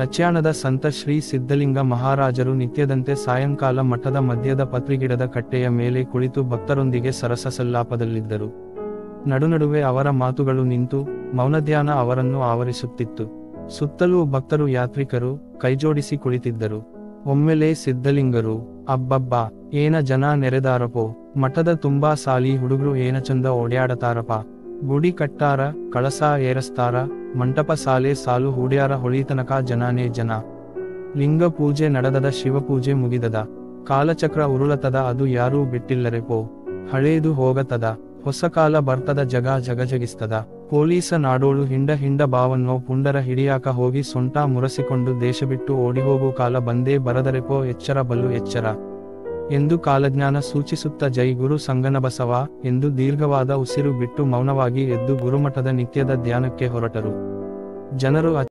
ಲಚ್ಯಾಣದ ಸಂತ ಶ್ರೀ ಸಿದ್ಧಲಿಂಗ ಮಹಾರಾಜರು ನಿತ್ಯದಂತೆ ಸಾಯಂಕಾಲ ಮಠದ ಮಧ್ಯದ ಪತ್ರಿಗಿಡದ ಕಟ್ಟೆಯ ಮೇಲೆ ಕುಳಿತು ಭಕ್ತರೊಂದಿಗೆ ಸರಸ ಸಲ್ಲಾಪದಲ್ಲಿದ್ದರು ನಡುನಡುವೆ ಅವರ ಮಾತುಗಳು ನಿಂತು ಮೌನಧ್ಯಾನ ಅವರನ್ನು ಆವರಿಸುತ್ತಿತ್ತು ಸುತ್ತಲೂ ಭಕ್ತರು ಯಾತ್ರಿಕರು ಕೈಜೋಡಿಸಿ ಕುಳಿತಿದ್ದರು ಒಮ್ಮೆಲೆ ಸಿದ್ಧಲಿಂಗರು ಅಬ್ಬಬ್ಬ ಏನ ಜನ ನೆರೆದಾರಪೋ ಮಠದ ತುಂಬಾ ಸಾಲಿ ಹುಡುಗರು ಏನ ಚಂದ ಓಡ್ಯಾಡತಾರಪ ಗುಡಿ ಕಟ್ಟಾರ ಕಳಸ ಏರಸ್ತಾರ ಮಂಟಪ ಸಾಲೆ ಸಾಲು ಹೂಡ್ಯಾರ ಹೊಳಿತನಕ ಜನಾನೇ ಜನ ಲಿಂಗ ಪೂಜೆ ನಡೆದದ ಶಿವಪೂಜೆ ಮುಗಿದದ ಕಾಲಚಕ್ರ ಉರುಳತದ ಅದು ಯಾರೂ ಬಿಟ್ಟಿಲ್ಲರೆ ಪೋ ಹಳೇದು ಹೋಗತದ ಹೊಸ ಕಾಲ ಬರ್ತದ ಜಗ ಜಗಜಗಿಸ್ತದ ಪೊಲೀಸ ನಾಡೋಳು ಹಿಂಡ ಹಿಂಡ ಬಾವನ್ನೋ ಪುಂಡರ ಹಿಡಿಯಾಕ ಹೋಗಿ ಸೊಂಟ ಮುರಸಿಕೊಂಡು ದೇಶ ಬಿಟ್ಟು ಓಡಿಹೋಗು ಕಾಲ ಬಂದೇ ಬರದರೆಪೋ ಎಚ್ಚರ ಬಲ್ಲು ಎಚ್ಚರ ಎಂದು ಕಾಲಜ್ಞಾನ ಸೂಚಿಸುತ್ತ ಜೈ ಗುರು ಸಂಗನಬಸವ ಎಂದು ದೀರ್ಘವಾದ ಉಸಿರು ಬಿಟ್ಟು ಮೌನವಾಗಿ ಎದ್ದು ಗುರುಮಠದ ನಿತ್ಯದ ಧ್ಯಾನಕ್ಕೆ ಹೊರಟರು ಜನರು